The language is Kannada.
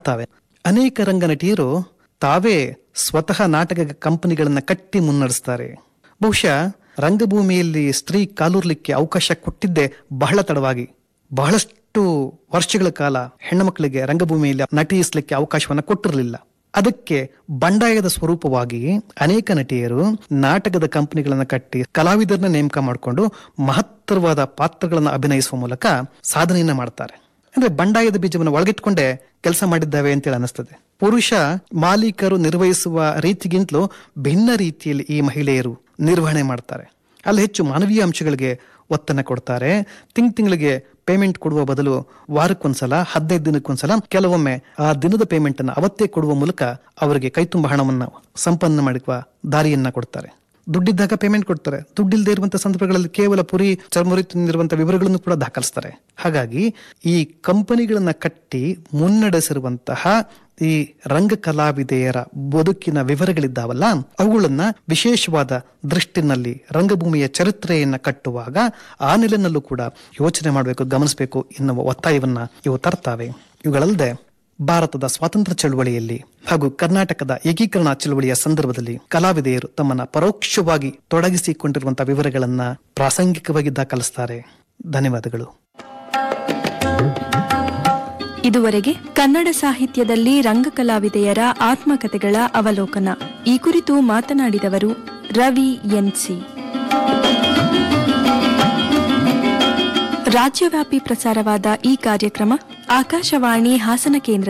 ತಾವೆ ಅನೇಕ ರಂಗನಟಿಯರು ತಾವೇ ಸ್ವತಃ ನಾಟಕ ಕಂಪನಿಗಳನ್ನ ಕಟ್ಟಿ ಮುನ್ನಡೆಸ್ತಾರೆ ಬಹುಶಃ ರಂಗಭೂಮಿಯಲ್ಲಿ ಸ್ತ್ರೀ ಕಾಲೂರ್ಲಿಕ್ಕೆ ಅವಕಾಶ ಕೊಟ್ಟಿದ್ದೇ ಬಹಳ ತಡವಾಗಿ ಬಹಳಷ್ಟು ವರ್ಷಗಳ ಕಾಲ ಹೆಣ್ಣು ಮಕ್ಕಳಿಗೆ ರಂಗಭೂಮಿಯಲ್ಲಿ ನಟಿಸಲಿಕ್ಕೆ ಅವಕಾಶವನ್ನ ಕೊಟ್ಟಿರಲಿಲ್ಲ ಅದಕ್ಕೆ ಬಂಡಾಯದ ಸ್ವರೂಪವಾಗಿ ಅನೇಕ ನಟಿಯರು ನಾಟಕದ ಕಂಪನಿಗಳನ್ನ ಕಟ್ಟಿ ಕಲಾವಿದರನ್ನ ನೇಮಕ ಮಾಡಿಕೊಂಡು ಮಹತ್ತರವಾದ ಪಾತ್ರಗಳನ್ನು ಅಭಿನಯಿಸುವ ಮೂಲಕ ಸಾಧನೆಯನ್ನ ಮಾಡ್ತಾರೆ ಅಂದ್ರೆ ಬಂಡಾಯದ ಬೀಜವನ್ನು ಒಳಗಿಟ್ಕೊಂಡೆ ಕೆಲಸ ಮಾಡಿದ್ದಾವೆ ಅಂತೇಳಿ ಅನಿಸ್ತದೆ ಪುರುಷ ಮಾಲೀಕರು ನಿರ್ವಹಿಸುವ ರೀತಿಗಿಂತಲೂ ಭಿನ್ನ ರೀತಿಯಲ್ಲಿ ಈ ಮಹಿಳೆಯರು ನಿರ್ವಹಣೆ ಮಾಡ್ತಾರೆ ಅಲ್ಲಿ ಹೆಚ್ಚು ಮಾನವೀಯ ಅಂಶಗಳಿಗೆ ಒತ್ತನ್ನ ಕೊಡ್ತಾರೆ ತಿಂಗ್ ತಿಂಗಳಿಗೆ ಪೇಮೆಂಟ್ ಕೊಡುವ ಬದಲು ವಾರಕ್ಕೊಂದ್ಸಲ ಹದಿನೈದು ದಿನಕ್ಕೊಂದ್ಸಲ ಕೆಲವೊಮ್ಮೆ ಆ ದಿನದ ಪೇಮೆಂಟ್ ಅನ್ನು ಅವತ್ತೇ ಕೊಡುವ ಮೂಲಕ ಅವರಿಗೆ ಕೈತುಂಬ ಹಣವನ್ನ ಸಂಪನ್ನ ಮಾಡುವ ದಾರಿಯನ್ನ ಕೊಡ್ತಾರೆ ದುಡ್ಡಿದ್ದಾಗ ಪೇಮೆಂಟ್ ಕೊಡ್ತಾರೆ ದುಡ್ಡಿಲ್ಲದೆ ಇರುವಂತಹ ಸಂದರ್ಭಗಳಲ್ಲಿ ಕೇವಲ ಪುರಿ ಚರ್ಮುರಿ ತಿಂದಿರುವಂತಹ ವಿವರಗಳನ್ನು ಕೂಡ ದಾಖಲಿಸ್ತಾರೆ ಹಾಗಾಗಿ ಈ ಕಂಪನಿಗಳನ್ನ ಕಟ್ಟಿ ಮುನ್ನಡೆಸಿರುವಂತಹ ಈ ರಂಗ ಕಲಾವಿದೆಯರ ಬದುಕಿನ ವಿವರಗಳಿದ್ದಾವಲ್ಲ ಅವುಗಳನ್ನ ವಿಶೇಷವಾದ ದೃಷ್ಟಿನಲ್ಲಿ ರಂಗಭೂಮಿಯ ಚರಿತ್ರೆಯನ್ನ ಕಟ್ಟುವಾಗ ಆ ನೆಲೆನಲ್ಲೂ ಕೂಡ ಯೋಚನೆ ಮಾಡಬೇಕು ಗಮನಿಸಬೇಕು ಎನ್ನುವ ಒತ್ತಾಯವನ್ನ ಇವು ತರ್ತಾವೆ ಇವುಗಳಲ್ಲದೆ ಭಾರತದ ಸ್ವಾತಂತ್ರ್ಯ ಚಳುವಳಿಯಲ್ಲಿ ಹಾಗೂ ಕರ್ನಾಟಕದ ಏಕೀಕರಣ ಚಳುವಳಿಯ ಸಂದರ್ಭದಲ್ಲಿ ಕಲಾವಿದೆಯರು ತಮ್ಮನ್ನ ಪರೋಕ್ಷವಾಗಿ ತೊಡಗಿಸಿಕೊಂಡಿರುವಂತಹ ವಿವರಗಳನ್ನ ಪ್ರಾಸಂಗಿಕವಾಗಿ ದಾಖಲಿಸ್ತಾರೆ ಧನ್ಯವಾದಗಳು ಇದುವರೆಗೆ ಕನ್ನಡ ಸಾಹಿತ್ಯದಲ್ಲಿ ರಂಗಕಲಾವಿದೆಯರ ಆತ್ಮಕಥೆಗಳ ಅವಲೋಕನ ಈ ಕುರಿತು ಮಾತನಾಡಿದವರು ರವಿ ಎನ್ಸಿ ರಾಜ್ಯವ್ಯಾಪಿ ಪ್ರಸಾರವಾದ ಈ ಕಾರ್ಯಕ್ರಮ ಆಕಾಶವಾಣಿ ಹಾಸನ ಕೇಂದ್ರ